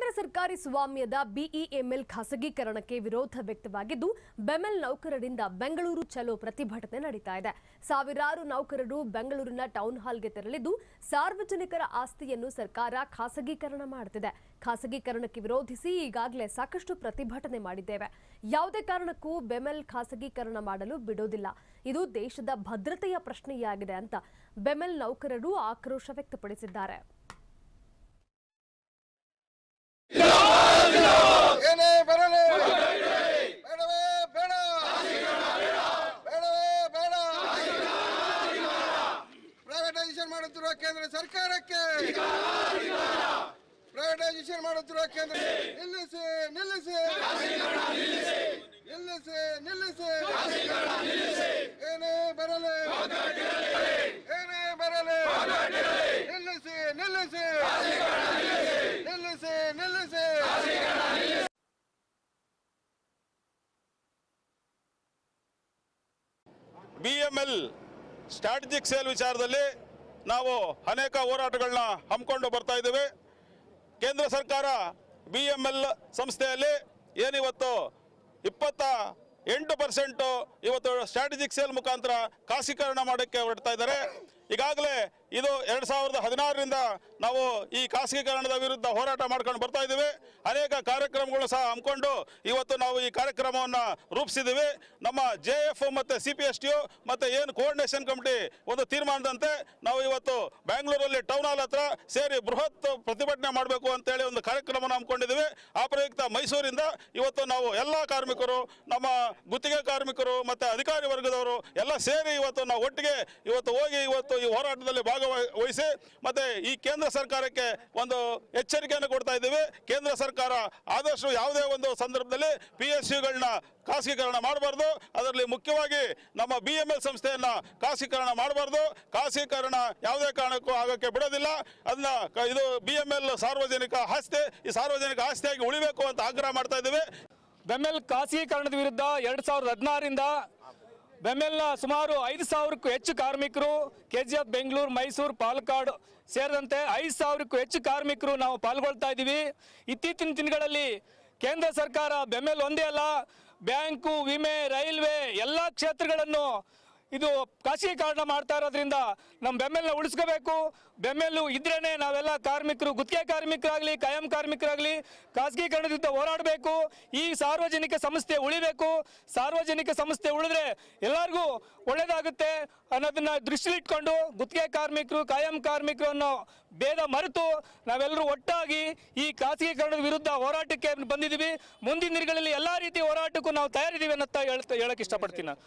ಕೇಂದ್ರ ಸರ್ಕಾರಿ ಸ್ವಾಮ್ಯದ ಬಿಇಎಂಎಲ್ ಖಾಸಗೀಕರಣಕ್ಕೆ ವಿರೋಧ ವ್ಯಕ್ತವಾಗಿದ್ದು ಬೆಮೆಲ್ ನೌಕರರಿಂದ ಬೆಂಗಳೂರು ಚಲೋ ಪ್ರತಿಭಟನೆ ನಡೀತಾ ಇದೆ ಸಾವಿರಾರು ನೌಕರರು ಬೆಂಗಳೂರಿನ ಟೌನ್ ಹಾಲ್ಗೆ ತೆರಳಿದ್ದು ಸಾರ್ವಜನಿಕರ ಆಸ್ತಿಯನ್ನು ಸರ್ಕಾರ ಖಾಸಗೀಕರಣ ಮಾಡುತ್ತಿದೆ ಖಾಸಗೀಕರಣಕ್ಕೆ ವಿರೋಧಿಸಿ ಈಗಾಗಲೇ ಸಾಕಷ್ಟು ಪ್ರತಿಭಟನೆ ಮಾಡಿದ್ದೇವೆ ಯಾವುದೇ ಕಾರಣಕ್ಕೂ ಬೆಮೆಲ್ ಖಾಸಗೀಕರಣ ಮಾಡಲು ಬಿಡೋದಿಲ್ಲ ಇದು ದೇಶದ ಭದ್ರತೆಯ ಪ್ರಶ್ನೆಯಾಗಿದೆ ಅಂತ ಬೆಮೆಲ್ ನೌಕರರು ಆಕ್ರೋಶ ವ್ಯಕ್ತಪಡಿಸಿದ್ದಾರೆ ಏನೇ ಬರಲಿ ಬೇಡವೇ ಬೇಡ ಬೇಡವೇ ಬೇಡ ಪ್ರೈವೇಟೈಸೇಷನ್ ಮಾಡುತ್ತಿರುವ ಕೇಂದ್ರ ಸರ್ಕಾರಕ್ಕೆ ಪ್ರೈವೇಟೈಸೇಷನ್ ಮಾಡುತ್ತಿರುವ ಕೇಂದ್ರ ನಿಲ್ಲಿಸಿ ನಿಲ್ಲಿಸಿ ನಿಲ್ಲಿಸಿ ನಿಲ್ಲಿಸಿ ಏನೇ ಬರಲಿ ಏನೇ ಬರಲಿ ನಿಲ್ಲಿಸಿ ನಿಲ್ಲಿಸಿ ನಿಲ್ಲಿಸಿ ನಿಲ್ಲಿಸಿ B M L strategic sale ವಿಚಾರದಲ್ಲಿ ನಾವು ಅನೇಕ ಹೋರಾಟಗಳನ್ನ ಹಮ್ಮಿಕೊಂಡು ಬರ್ತಾ ಇದ್ದೇವೆ ಕೇಂದ್ರ ಸರ್ಕಾರ ಬಿ ಎಮ್ ಎಲ್ ಸಂಸ್ಥೆಯಲ್ಲಿ ಏನಿವತ್ತು ಇಪ್ಪತ್ತ ಎಂಟು ಪರ್ಸೆಂಟು ಇವತ್ತು ಸ್ಟ್ರಾಟಜಿಕ್ ಸೇಲ್ ಮುಖಾಂತರ ಖಾಸೀಕರಣ ಮಾಡೋಕ್ಕೆ ಹೊರಡ್ತಾ ಇದ್ದಾರೆ ಈಗಾಗಲೇ ಇದು ಎರಡು ಸಾವಿರದ ಹದಿನಾರರಿಂದ ನಾವು ಈ ಖಾಸಗೀಕರಣದ ವಿರುದ್ಧ ಹೋರಾಟ ಮಾಡ್ಕೊಂಡು ಬರ್ತಾ ಇದ್ದೀವಿ ಅನೇಕ ಕಾರ್ಯಕ್ರಮಗಳು ಸಹ ಹಮ್ಮಿಕೊಂಡು ಇವತ್ತು ನಾವು ಈ ಕಾರ್ಯಕ್ರಮವನ್ನು ರೂಪಿಸಿದ್ದೀವಿ ನಮ್ಮ ಜೆ ಎಫ್ ಮತ್ತು C P S T U ಮತ್ತು ಏನು ಕೋಆರ್ಡಿನೇಷನ್ ಕಮಿಟಿ ಒಂದು ತೀರ್ಮಾನದಂತೆ ನಾವು ಇವತ್ತು ಬ್ಯಾಂಗ್ಳೂರಲ್ಲಿ ಟೌನ್ ಹಾಲ್ ಹತ್ರ ಸೇರಿ ಬೃಹತ್ ಪ್ರತಿಭಟನೆ ಮಾಡಬೇಕು ಅಂತೇಳಿ ಒಂದು ಕಾರ್ಯಕ್ರಮವನ್ನು ಹಮ್ಮಿಕೊಂಡಿದ್ದೀವಿ ಆ ಪ್ರಯುಕ್ತ ಮೈಸೂರಿಂದ ಇವತ್ತು ನಾವು ಎಲ್ಲ ಕಾರ್ಮಿಕರು ನಮ್ಮ ಗುತ್ತಿಗೆ ಕಾರ್ಮಿಕರು ಮತ್ತು ಅಧಿಕಾರಿ ವರ್ಗದವರು ಎಲ್ಲ ಸೇರಿ ಇವತ್ತು ನಾವು ಒಟ್ಟಿಗೆ ಇವತ್ತು ಹೋಗಿ ಇವತ್ತು ಈ ಹೋರಾಟದಲ್ಲಿ ಭಾಗವಹಿಸಿ ಮತ್ತೆ ಈ ಕೇಂದ್ರ ಸರ್ಕಾರಕ್ಕೆ ಒಂದು ಎಚ್ಚರಿಕೆಯನ್ನು ಕೊಡ್ತಾ ಇದ್ದೀವಿ ಕೇಂದ್ರ ಸರ್ಕಾರ ಆದಷ್ಟು ಯಾವುದೇ ಒಂದು ಸಂದರ್ಭದಲ್ಲಿ ಪಿ ಎಸ್ ಯುಗಳನ್ನ ಖಾಸಗೀಕರಣ ಮಾಡಬಾರ್ದು ಅದರಲ್ಲಿ ಮುಖ್ಯವಾಗಿ ನಮ್ಮ ಬಿ ಎಂ ಎಲ್ ಸಂಸ್ಥೆಯನ್ನ ಖಾಸಗೀಕರಣ ಮಾಡಬಾರ್ದು ಖಾಸಗೀಕರಣ ಯಾವುದೇ ಕಾರಣಕ್ಕೂ ಆಗೋಕ್ಕೆ ಬಿಡೋದಿಲ್ಲ ಅದನ್ನ ಕ- ಇದು ಬಿ ಎಂ ಎಲ್ ಸಾರ್ವಜನಿಕ ಆಸ್ತಿ ಈ ಸಾರ್ವಜನಿಕ ಆಸ್ತಿಯಾಗಿ ಉಳಿಬೇಕು ಅಂತ ಆಗ್ರಹ ಮಾಡ್ತಾ ಇದ್ದೀವಿ ಬೆಮೆಲ್ ಖಾಸಗೀಕರಣದ ವಿರುದ್ಧ ಎರಡು ಸಾವಿರದ ಹದಿನಾರರಿಂದ ಬೆಮೆಲ್ನ ಸುಮಾರು ಐದು ಸಾವಿರಕ್ಕೂ ಹೆಚ್ಚು ಕಾರ್ಮಿಕರು K G F Bengaluru Mysuru Palakkad ಸೇರಿದಂತೆ ಐದು ಸಾವಿರಕ್ಕೂ ಹೆಚ್ಚು ಕಾರ್ಮಿಕರು ನಾವು ಪಾಲ್ಗೊಳ್ತಾ ಇದ್ದೀವಿ ಇತ್ತೀಚಿನ ದಿನಗಳಲ್ಲಿ ಕೇಂದ್ರ ಸರ್ಕಾರ ಬೆಮೆಲ್ ಒಂದೇ ಅಲ್ಲ ಬ್ಯಾಂಕು ವಿಮೆ ರೈಲ್ವೆ ಎಲ್ಲ ಕ್ಷೇತ್ರಗಳನ್ನು ಇದು ಖಾಸಗೀಕರಣ ಮಾಡ್ತಾ ಇರೋದ್ರಿಂದ ನಮ್ಮ ಬೆಮ್ಮೆಲ್ನ ಉಳಿಸ್ಕೋಬೇಕು ಬೆಮ್ಮೆಲ್ಲು ಇದ್ರೇನೆ ನಾವೆಲ್ಲ ಕಾರ್ಮಿಕರು ಗುತ್ತಿಗೆ ಕಾರ್ಮಿಕರಾಗಲಿ ಕಾಯಂ ಕಾರ್ಮಿಕರಾಗಲಿ ಖಾಸಗೀಕರಣದ ವಿರುದ್ಧ ಹೋರಾಡಬೇಕು ಈ ಸಾರ್ವಜನಿಕ ಸಂಸ್ಥೆ ಉಳಿಬೇಕು ಸಾರ್ವಜನಿಕ ಸಂಸ್ಥೆ ಉಳಿದ್ರೆ ಎಲ್ಲರಿಗೂ ಒಳ್ಳೇದಾಗುತ್ತೆ ಅನ್ನೋದನ್ನ ದೃಷ್ಟಿಲಿಟ್ಕೊಂಡು ಗುತ್ತಿಗೆ ಕಾರ್ಮಿಕರು ಕಾಯಂ ಕಾರ್ಮಿಕರು ಅನ್ನೋ ಭೇದ ಮರೆತು ನಾವೆಲ್ಲರೂ ಒಟ್ಟಾಗಿ ಈ ಖಾಸಗೀಕರಣದ ವಿರುದ್ಧ ಹೋರಾಟಕ್ಕೆ ಬಂದಿದ್ದೀವಿ ಮುಂದಿನ ದಿನಗಳಲ್ಲಿ ಎಲ್ಲ ರೀತಿಯ ಹೋರಾಟಕ್ಕೂ ನಾವು ತಯಾರಿದ್ದೀವಿ ಅನ್ನತ್ತ ಹೇಳ್ತಾ ಹೇಳಕ್ ಇಷ್ಟಪಡ್ತೀನಿ ನಾನು.